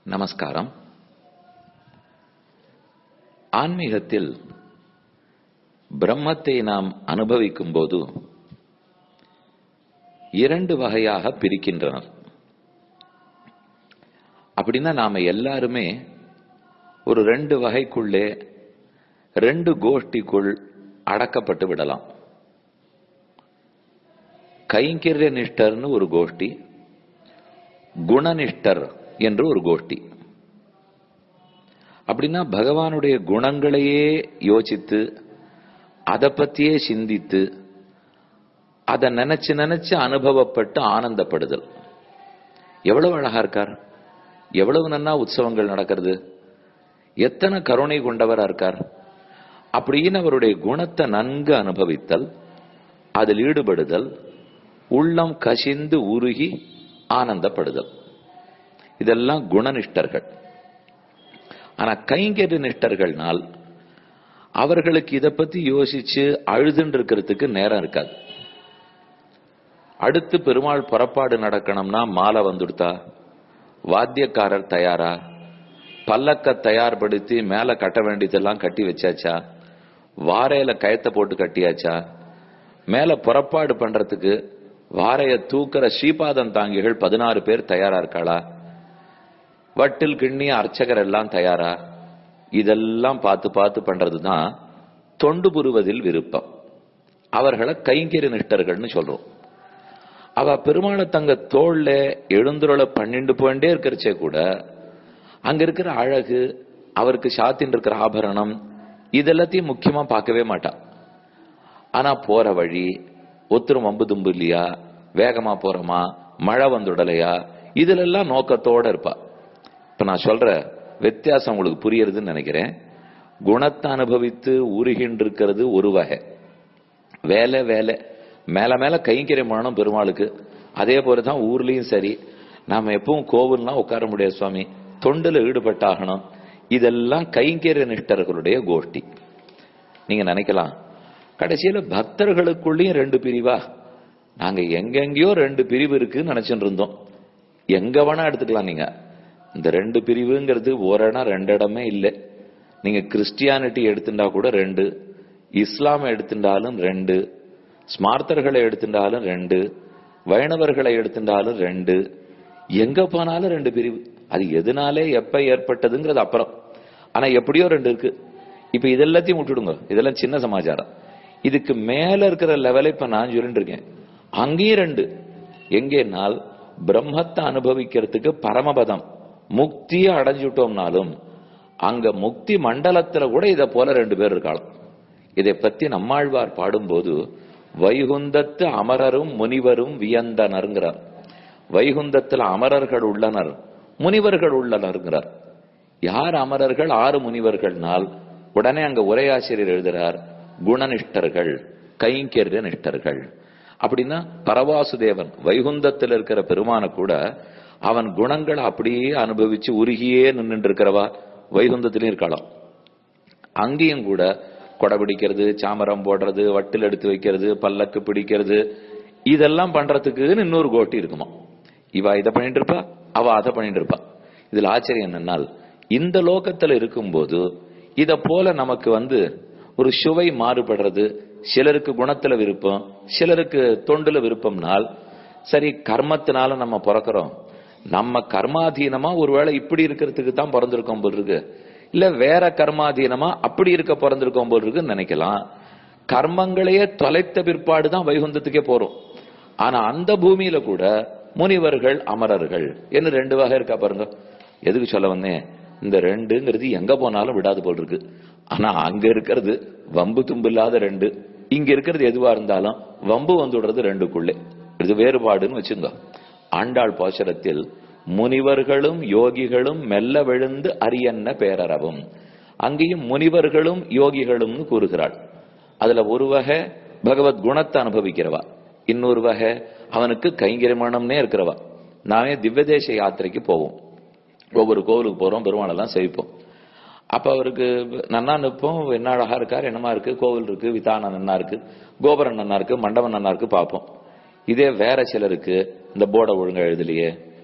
நமஸ்காரம் ஆன்மீகத்தில் பிரம்மத்தை நாம் அனுபவிக்கும் போது இரண்டு வகையாக பிரிக்கின்றனர் அப்படின்னா நாம எல்லாருமே ஒரு ரெண்டு வகைக்குள்ளே ரெண்டு கோஷ்டிக்குள் அடக்கப்பட்டு விடலாம் கைங்கரிய நிஷ்டர்னு ஒரு கோஷ்டி குணனிஷ்டர் என்று ஒரு கோஷ்டி அப்படின்னா பகவானுடைய குணங்களையே யோசித்து அதை பத்தியே சிந்தித்து அதை நினைச்சு நினைச்சு அனுபவப்பட்டு ஆனந்தப்படுதல் எவ்வளவு அழகா இருக்கார் எவ்வளவு நன்னா உற்சவங்கள் நடக்கிறது எத்தனை கருணை கொண்டவரா இருக்கார் அப்படின்னு அவருடைய குணத்தை நன்கு அனுபவித்தல் அதில் ஈடுபடுதல் உள்ளம் கசிந்து உருகி ஆனந்தப்படுதல் இதெல்லாம் குணனிஷ்டர்கள் ஆனா கைங்கரிய நிஷ்டர்கள்னால் அவர்களுக்கு இதை பத்தி யோசிச்சு அழுதுன்னு இருக்கிறதுக்கு நேரம் இருக்காது அடுத்து பெருமாள் புறப்பாடு நடக்கணும்னா மாலை வந்துடுத்தா வாத்தியக்காரர் தயாரா பல்லக்க தயார்படுத்தி மேல கட்ட வேண்டியதெல்லாம் கட்டி வச்சாச்சா வாரையில கயத்தை போட்டு கட்டியாச்சா மேல புறப்பாடு பண்றதுக்கு வாரைய தூக்குற ஸ்ரீபாதம் தாங்கிகள் பதினாறு பேர் தயாரா இருக்காளா வட்டில் கிண்ணி அர்ச்சகர் எல்லாம் தயாரா இதெல்லாம் பார்த்து பார்த்து பண்றதுதான் தொண்டு புரிவதில் விருப்பம் அவர்களை கைங்கரிய நிஷ்டர்கள்னு சொல்றோம் அவ பெருமாளை தங்க தோல்ல எழுந்துருளை பண்ணிண்டு போயிட்டே இருக்கிறச்சே கூட அங்க இருக்கிற அழகு அவருக்கு சாத்தின் இருக்கிற ஆபரணம் இதெல்லாத்தையும் முக்கியமா பார்க்கவே மாட்டா ஆனா போற வழி ஒத்துரும் வம்பு தும்பு இல்லையா வேகமா போறோமா மழை வந்துடலையா இதுல எல்லாம் நோக்கத்தோட இருப்பா இப்ப நான் சொல்ற வித்தியாசம் உங்களுக்கு புரியறதுன்னு நினைக்கிறேன் குணத்தை அனுபவித்து உருகின்றிருக்கிறது ஒரு வகை வேலை வேலை மேல மேல கைங்கரியம் பண்ணணும் பெருமாளுக்கு அதே போலதான் ஊர்லயும் சரி நாம எப்பவும் கோவில்லாம் உட்கார முடியாது சுவாமி தொண்டுல ஈடுபட்டாகணும் இதெல்லாம் கைங்கரிய நிஷ்டர்களுடைய கோஷ்டி நீங்க நினைக்கலாம் கடைசியில பக்தர்களுக்குள்ளேயும் ரெண்டு பிரிவா நாங்க எங்கெங்கயோ ரெண்டு பிரிவு இருக்குன்னு நினைச்சுட்டு இருந்தோம் எங்க வேணா எடுத்துக்கலாம் நீங்க இந்த ரெண்டு பிரிவுங்கிறது ஒரு இடம் ரெண்டு இடமே இல்லை நீங்க கிறிஸ்டியானிட்டி எடுத்துட்டா கூட ரெண்டு இஸ்லாம் எடுத்துட்டாலும் ரெண்டு ஸ்மார்த்தர்களை எடுத்துட்டாலும் ரெண்டு வைணவர்களை எடுத்துட்டாலும் ரெண்டு எங்க போனாலும் ரெண்டு பிரிவு அது எதனாலே எப்ப ஏற்பட்டதுங்கிறது அப்புறம் ஆனா எப்படியோ ரெண்டு இருக்கு இப்ப இதெல்லாத்தையும் விட்டுடுங்க இதெல்லாம் சின்ன சமாச்சாரம் இதுக்கு மேல இருக்கிற லெவல இப்ப நான் சொல்லிட்டு இருக்கேன் அங்கேயும் ரெண்டு எங்கேனால் பிரம்மத்தை அனுபவிக்கிறதுக்கு பரமபதம் முக்தியை அடைஞ்சுட்டோம்னாலும் அங்க முக்தி மண்டலத்துல கூட இத போல ரெண்டு பேர் இருக்காளாம் இதை பத்தி நம்மாழ்வார் பாடும்போது வைகுந்தத்து அமரரும் முனிவரும் வியந்தனருங்கிறார் வைகுந்தத்தில் அமரர்கள் உள்ளனர் முனிவர்கள் உள்ளனருங்கிறார் யார் அமரர்கள் ஆறு முனிவர்கள்னால் உடனே அங்க உரையாசிரியர் எழுதுறார் குணனிஷ்டர்கள் கைங்கரிய நிஷ்டர்கள் அப்படின்னா பரவாசுதேவன் வைகுந்தத்தில் இருக்கிற பெருமான கூட அவன் குணங்களை அப்படியே அனுபவிச்சு உருகியே நின்று இருக்கிறவா வைகுந்தத்திலையும் இருக்கலாம் அங்கேயும் கூட கொடை பிடிக்கிறது சாமரம் போடுறது வட்டில் எடுத்து வைக்கிறது பல்லக்கு பிடிக்கிறது இதெல்லாம் பண்றதுக்குன்னு இன்னொரு கோட்டி இருக்குமா இவ இதை பண்ணிட்டு இருப்பா அவ அதை பண்ணிட்டு இருப்பா இதுல ஆச்சரியம் என்னன்னால் இந்த லோகத்துல இருக்கும்போது இத போல நமக்கு வந்து ஒரு சுவை மாறுபடுறது சிலருக்கு குணத்துல விருப்பம் சிலருக்கு தொண்டுல விருப்பம்னால் சரி கர்மத்தினால நம்ம பிறக்கிறோம் நம்ம கர்மாதீனமா ஒருவேளை இப்படி இருக்கிறதுக்கு தான் பிறந்திருக்கோம் போல் இருக்கு இல்ல வேற கர்மாதீனமா அப்படி இருக்க பிறந்திருக்கோம் போல் இருக்குன்னு நினைக்கலாம் கர்மங்களையே தொலைத்த பிற்பாடு தான் வைகுந்தத்துக்கே போறோம் ஆனா அந்த பூமியில கூட முனிவர்கள் அமரர்கள் என்று ரெண்டு வகை இருக்கா பாருங்க எதுக்கு சொல்ல வந்தேன் இந்த ரெண்டுங்கிறது எங்க போனாலும் விடாது போல் இருக்கு ஆனா அங்க இருக்கிறது வம்பு தும்பு இல்லாத ரெண்டு இங்க இருக்கிறது எதுவா இருந்தாலும் வம்பு வந்துடுறது ரெண்டுக்குள்ளே இது வேறுபாடுன்னு வச்சுங்க ஆண்டாள் பாசுரத்தில் முனிவர்களும் யோகிகளும் மெல்ல விழுந்து அரியன்ன பேரறவும் அங்கேயும் முனிவர்களும் யோகிகளும்னு கூறுகிறாள் அதுல ஒரு வகை பகவத் குணத்தை அனுபவிக்கிறவா இன்னொரு வகை அவனுக்கு கைங்கரிமானம்னே இருக்கிறவா நாமே திவ்யதேச யாத்திரைக்கு போவோம் ஒவ்வொரு கோவிலுக்கு போறோம் பெருமாளெல்லாம் சேவிப்போம் அப்ப அவருக்கு நன்னா நிற்போம் என்ன அழகா இருக்கார் என்னமா இருக்கு கோவில் இருக்கு விதானம் நன்னா இருக்கு கோபுரம் நன்னா இருக்கு மண்டபம் நன்னா இருக்கு பார்ப்போம் இதே வேற சிலருக்கு இந்த போர்டை ஒழுங்கா எழுதலையே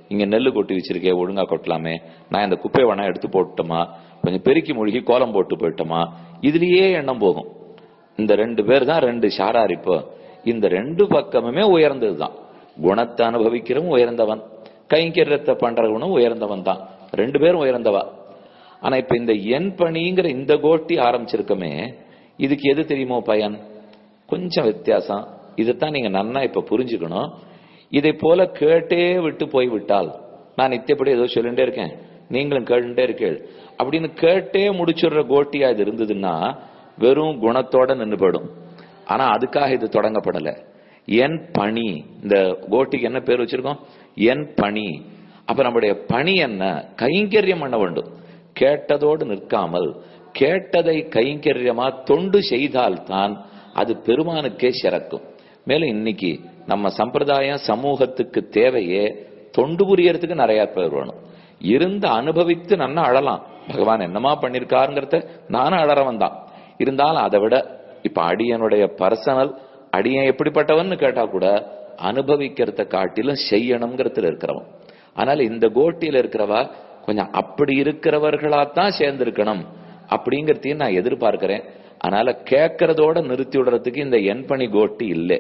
இங்க நெல்லு கொட்டி வச்சிருக்கே ஒழுங்கா கொட்டலாமே நான் இந்த குப்பை வேணா எடுத்து போட்டுட்டோமா கொஞ்சம் பெருக்கி மூழ்கி கோலம் போட்டு போயிட்டோமா இதுலயே எண்ணம் போகும் இந்த ரெண்டு பேர் தான் ரெண்டு ஷாரார் இப்போ இந்த ரெண்டு பக்கமுமே உயர்ந்ததுதான் குணத்தை அனுபவிக்கிறவன் உயர்ந்தவன் கைங்கரியத்தை பண்றவனும் உயர்ந்தவன் தான் ரெண்டு பேரும் உயர்ந்தவா ஆனா இப்ப இந்த என் பணிங்கிற இந்த கோட்டி ஆரம்பிச்சிருக்கமே இதுக்கு எது தெரியுமோ பயன் கொஞ்சம் வித்தியாசம் இதைத்தான் நீங்க நன்னா இப்ப புரிஞ்சுக்கணும் இதை போல கேட்டே விட்டு போய் விட்டால் நான் நித்தியப்படி ஏதோ சொல்லிட்டே இருக்கேன் நீங்களும் கேட்டுட்டே இருக்கீள் அப்படின்னு கேட்டே முடிச்சுடுற கோட்டியா இது இருந்ததுன்னா வெறும் குணத்தோட நின்று போயிடும் ஆனா அதுக்காக இது தொடங்கப்படல என் பணி இந்த கோட்டிக்கு என்ன பேர் வச்சிருக்கோம் என் பணி அப்ப நம்முடைய பணி என்ன கைங்கரியம் பண்ண வேண்டும் கேட்டதோடு நிற்காமல் கேட்டதை கைங்கரியமா தொண்டு செய்தால்தான் அது பெருமானுக்கே சிறக்கும் மேலும் இன்னைக்கு நம்ம சம்பிரதாயம் சமூகத்துக்கு தேவையே தொண்டு புரியறதுக்கு நிறைய பேர் வேணும் இருந்து அனுபவித்து நன்னா அழலாம் பகவான் என்னமா பண்ணிருக்காருங்கிறத நானும் அழறவன் தான் இருந்தாலும் அதை விட இப்ப அடியனுடைய பர்சனல் அடியன் எப்படிப்பட்டவன்னு கேட்டா கூட அனுபவிக்கிறத காட்டிலும் செய்யணுங்கிறதுல இருக்கிறவன் ஆனால் இந்த கோட்டியில இருக்கிறவா கொஞ்சம் அப்படி இருக்கிறவர்களாத்தான் சேர்ந்திருக்கணும் அப்படிங்கறதையும் நான் எதிர்பார்க்கிறேன் அதனால கேட்கறதோட நிறுத்தி விடுறதுக்கு இந்த எண்பணி கோட்டி இல்லை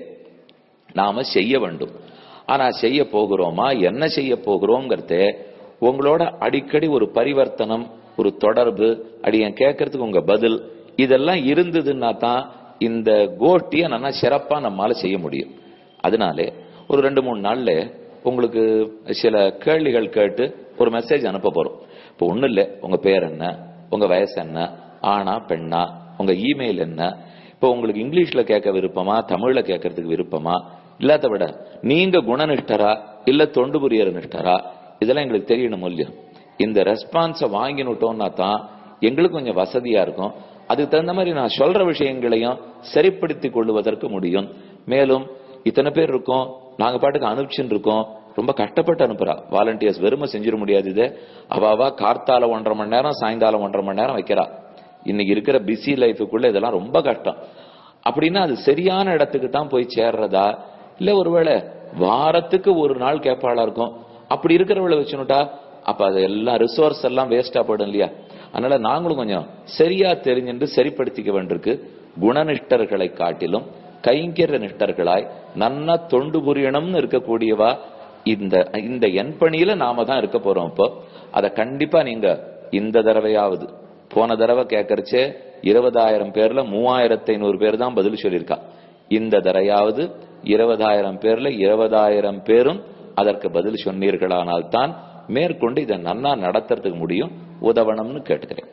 நாம செய்ய வேண்டும் ஆனா செய்ய போகிறோமா என்ன செய்ய போகிறோங்கிறத உங்களோட அடிக்கடி ஒரு பரிவர்த்தனம் ஒரு தொடர்பு அடியன் கேட்கறதுக்கு உங்க பதில் இதெல்லாம் இருந்ததுன்னா தான் இந்த கோட்டியை நல்லா சிறப்பா நம்மால செய்ய முடியும் அதனாலே ஒரு ரெண்டு மூணு நாள்ல உங்களுக்கு சில கேள்விகள் கேட்டு ஒரு மெசேஜ் அனுப்ப போறோம் இப்போ ஒண்ணும் இல்லை உங்க பேர் என்ன உங்க வயசு என்ன ஆணா பெண்ணா உங்க இமெயில் என்ன இப்போ உங்களுக்கு இங்கிலீஷ்ல கேட்க விருப்பமா தமிழ்ல கேட்கறதுக்கு விருப்பமா இல்லாத விட நீங்க குணநிஷ்டரா இல்ல தொண்டு புரியற நிஷ்டரா இதெல்லாம் எங்களுக்கு தெரியணும் இல்லையா இந்த ரெஸ்பான்ஸை வாங்கினுட்டோம்னா தான் எங்களுக்கு கொஞ்சம் வசதியா இருக்கும் அதுக்கு தகுந்த மாதிரி நான் சொல்ற விஷயங்களையும் சரிப்படுத்திக் கொள்வதற்கு முடியும் மேலும் இத்தனை பேர் இருக்கோம் நாங்க பாட்டுக்கு அனுப்பிச்சுன்னு இருக்கோம் ரொம்ப கஷ்டப்பட்டு அனுப்புறா வாலண்டியர்ஸ் வெறுமை செஞ்சிட முடியாது இது அவாவா கார்த்தால ஒன்றரை மணி நேரம் சாயங்காலம் ஒன்றரை மணி நேரம் வைக்கிறா இன்னைக்கு இருக்கிற பிஸி லைஃபுக்குள்ள இதெல்லாம் ரொம்ப கஷ்டம் அப்படின்னா அது சரியான இடத்துக்கு தான் போய் சேர்றதா இல்ல ஒருவேளை வாரத்துக்கு ஒரு நாள் கேட்பாளா இருக்கும் அப்படி இருக்கிறவளை வச்சுனுட்டா அப்ப அது எல்லாம் ரிசோர்ஸ் எல்லாம் வேஸ்டா போயிடும் இல்லையா அதனால நாங்களும் கொஞ்சம் சரியா தெரிஞ்சுட்டு சரிப்படுத்திக்க வேண்டியிருக்கு குணநிஷ்டர்களை காட்டிலும் கைங்கர நிஷ்டர்களாய் நன்னா தொண்டு புரியணும்னு இருக்கக்கூடியவா இந்த இந்த எண் பணியில நாம தான் இருக்க போறோம் இப்போ அதை கண்டிப்பா நீங்க இந்த தடவையாவது போன தடவை கேட்கறச்சே இருபதாயிரம் பேர்ல மூவாயிரத்தி ஐநூறு பேர் தான் பதில் சொல்லியிருக்கா இந்த தடவையாவது இருபதாயிரம் பேர்ல இருபதாயிரம் பேரும் அதற்கு பதில் சொன்னீர்களானால் தான் மேற்கொண்டு இதை நன்னா நடத்துறதுக்கு முடியும் உதவணும்னு கேட்டுக்கிறேன்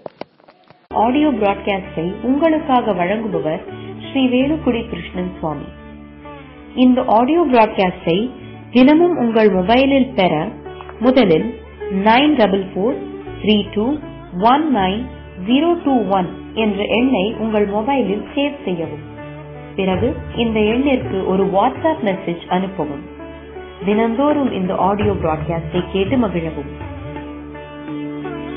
ஆடியோ பிராட்காஸ்டை உங்களுக்காக வழங்குபவர் ஸ்ரீ வேலுக்குடி கிருஷ்ணன் சுவாமி இந்த ஆடியோ பிராட்காஸ்டை தினமும் உங்கள் மொபைலில் பெற முதலில் nine double four three two one nine zero two one என்ற எண்ணை உங்கள் மொபைலில் சேவ் செய்யவும் பிறகு இந்த எண்ணிற்கு ஒரு வாட்ஸ்அப் மெசேஜ் அனுப்பவும் தினந்தோறும் இந்த ஆடியோ பிராட்காஸ்டை கேட்டு மகிழவும்